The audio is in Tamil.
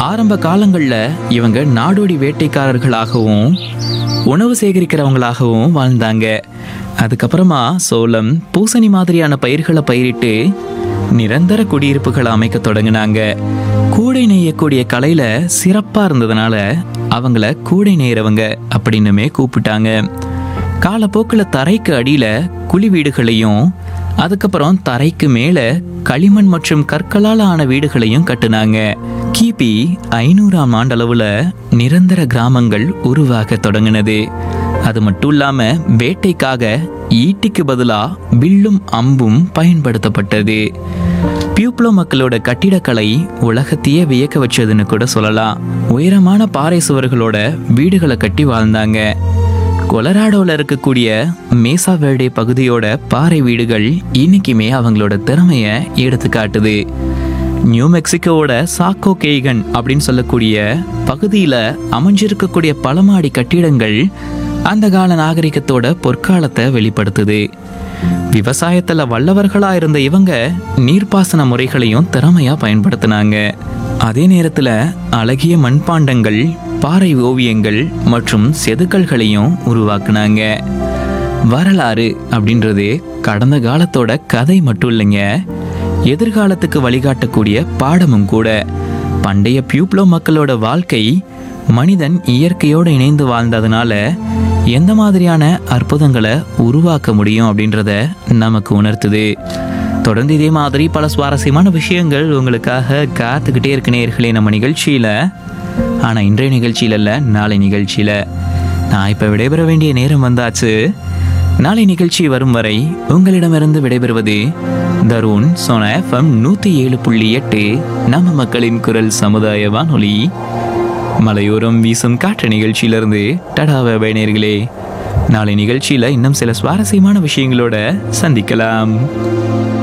ஆரம்ப காலங்கள்ல இவங்க நாடோடி வேட்டைக்காரர்களாகவும் உணவு சேகரிக்கிறவங்களாகவும் வாழ்ந்தாங்க அதுக்கப்புறமா சோளம் பூசணி மாதிரியான பயிர்களை பயிரிட்டு நிரந்தர குடியிருப்புகளை அமைக்க தொடங்கினாங்க கூடை நெய்யக்கூடிய கலையில சிறப்பா இருந்ததுனால அவங்கள கூடை நெய்யறவங்க அப்படின்னுமே கூப்பிட்டாங்க காலப்போக்கில் தரைக்கு அடியில குழி வீடுகளையும் அதுக்கப்புறம் தரைக்கு மேல களிமண் மற்றும் கற்களால் ஆன வீடுகளையும் கட்டுனாங்க கிபி ஐநூறாம் ஆண்டளவுல நிரந்தர கிராமங்கள் உருவாக தொடங்கினது அது மட்டும் இல்லாம வேட்டைக்காக ஈட்டிக்கு பதிலா வில்லும் அம்பும் பயன்படுத்தப்பட்டது பியூப்ளோ மக்களோட கட்டிடக்கலை உலகத்தையே வியக்க வச்சதுன்னு கூட சொல்லலாம் உயரமான பாறை சுவர்களோட வீடுகளை கட்டி வாழ்ந்தாங்க கொலராடோவில் இருக்கக்கூடிய மேசா வேர்டே பகுதியோட பாறை வீடுகள் இன்னைக்குமே அவங்களோட திறமையை எடுத்து காட்டுது நியூ மெக்சிகோவோட சாக்கோ கேகன் அப்படின்னு சொல்லக்கூடிய பகுதியில் அமைஞ்சிருக்கக்கூடிய பலமாடி கட்டிடங்கள் அந்த கால நாகரிகத்தோட பொற்காலத்தை வெளிப்படுத்துது விவசாயத்துல வல்லவர்களா இருந்த இவங்க நீர்ப்பாசன முறைகளையும் திறமையா பயன்படுத்தினாங்க அதே நேரத்துல அழகிய மண்பாண்டங்கள் பாறை ஓவியங்கள் மற்றும் செதுக்கல்களையும் உருவாக்குனாங்க வரலாறு அப்படின்றது கடந்த காலத்தோட கதை மட்டும் இல்லைங்க எதிர்காலத்துக்கு வழிகாட்டக்கூடிய பாடமும் கூட பண்டைய பியூப்ளோ மக்களோட வாழ்க்கை மனிதன் இயற்கையோடு இணைந்து வாழ்ந்ததுனால எந்த மாதிரியான அற்புதங்களை உருவாக்க முடியும் அப்படின்றத நமக்கு உணர்த்துது தொடர்ந்து இதே மாதிரி பல சுவாரஸ்யமான விஷயங்கள் உங்களுக்காக காத்துக்கிட்டே இருக்க நேர்களே நம்ம நிகழ்ச்சியில் ஆனால் இன்றைய நிகழ்ச்சியில் இல்லை நாளை நிகழ்ச்சியில் நான் இப்போ விடைபெற வேண்டிய நேரம் வந்தாச்சு நாளை நிகழ்ச்சி வரும் வரை உங்களிடமிருந்து விடைபெறுவது தருண் சோனா எஃப்எம் நூற்றி ஏழு புள்ளி எட்டு நம்ம மக்களின் குரல் சமுதாய வானொலி மலையோரம் வீசும் காற்று நிகழ்ச்சியிலிருந்து டடாவை நேர்களே நாளை நிகழ்ச்சியில் இன்னும் சில சுவாரஸ்யமான விஷயங்களோட சந்திக்கலாம்